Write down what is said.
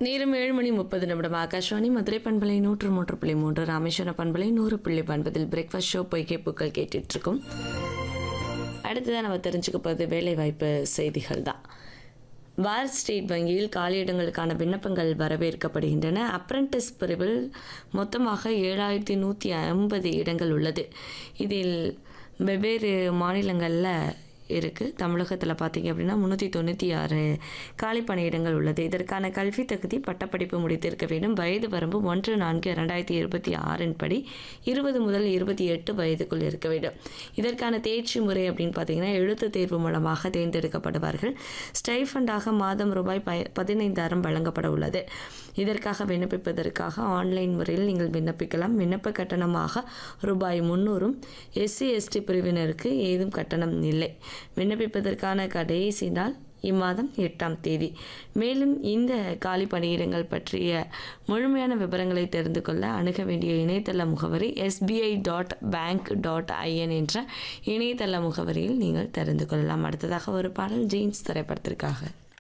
நேரம் ஏழு மணி முப்பது நிமிடம் ஆகாஷ்வாணி மதுரை பண்பலை நூற்று மூன்று புள்ளி மூன்று ராமேஸ்வர பண்பலை நூறு புள்ளி ஒன்பதில் பிரேக்ஃபாஸ்ட் ஷோ பொய்கை பூக்கள் கேட்டுட்டு இருக்கோம் அடுத்ததான் நம்ம தெரிஞ்சுக்க போகிறது வேலைவாய்ப்பு செய்திகள் தான் பாரத் ஸ்டேட் வங்கியில் காலியிடங்களுக்கான விண்ணப்பங்கள் வரவேற்கப்படுகின்றன அப்ரண்டிஸ் பிரிவில் மொத்தமாக ஏழாயிரத்தி நூற்றி ஐம்பது இடங்கள் உள்ளது இதில் வெவ்வேறு மாநிலங்களில் இருக்குது தமிழகத்தில் பார்த்தீங்க அப்படின்னா முந்நூற்றி தொண்ணூற்றி ஆறு காலி பணியிடங்கள் உள்ளது இதற்கான கல்வி தகுதி பட்டப்படிப்பு முடித்திருக்க வேண்டும் வயது வரம்பு ஒன்று நான்கு இரண்டாயிரத்தி இருபத்தி ஆறின் படி இருபது முதல் இருபத்தி எட்டு வயதுக்குள் இருக்க வேண்டும் இதற்கான தேர்ச்சி முறை அப்படின்னு பார்த்தீங்கன்னா எழுத்து தேர்வு மூலமாக தேர்ந்தெடுக்கப்படுவார்கள் ஸ்டைஃபண்டாக மாதம் ரூபாய் ப பதினைந்தாயிரம் வழங்கப்பட உள்ளது இதற்காக விண்ணப்பிப்பதற்காக ஆன்லைன் முறையில் நீங்கள் விண்ணப்பிக்கலாம் விண்ணப்ப கட்டணமாக ரூபாய் முந்நூறும் எஸ்சி எஸ்டி பிரிவினருக்கு ஏதும் கட்டணம் இல்லை விண்ணப்பிப்பதற்கான கடைசி நாள் இம்மாதம் எட்டாம் தேதி மேலும் இந்த காலி பணியிடங்கள் பற்றிய முழுமையான விவரங்களை தெரிந்து கொள்ள அணுக வேண்டிய இணையதள முகவரி SBI dot bank dot IN என்ற இணையதள முகவரியில் நீங்கள் தெரிந்து கொள்ளலாம் அடுத்ததாக ஒரு பாடல் ஜீன்ஸ் திரைப்படத்திற்காக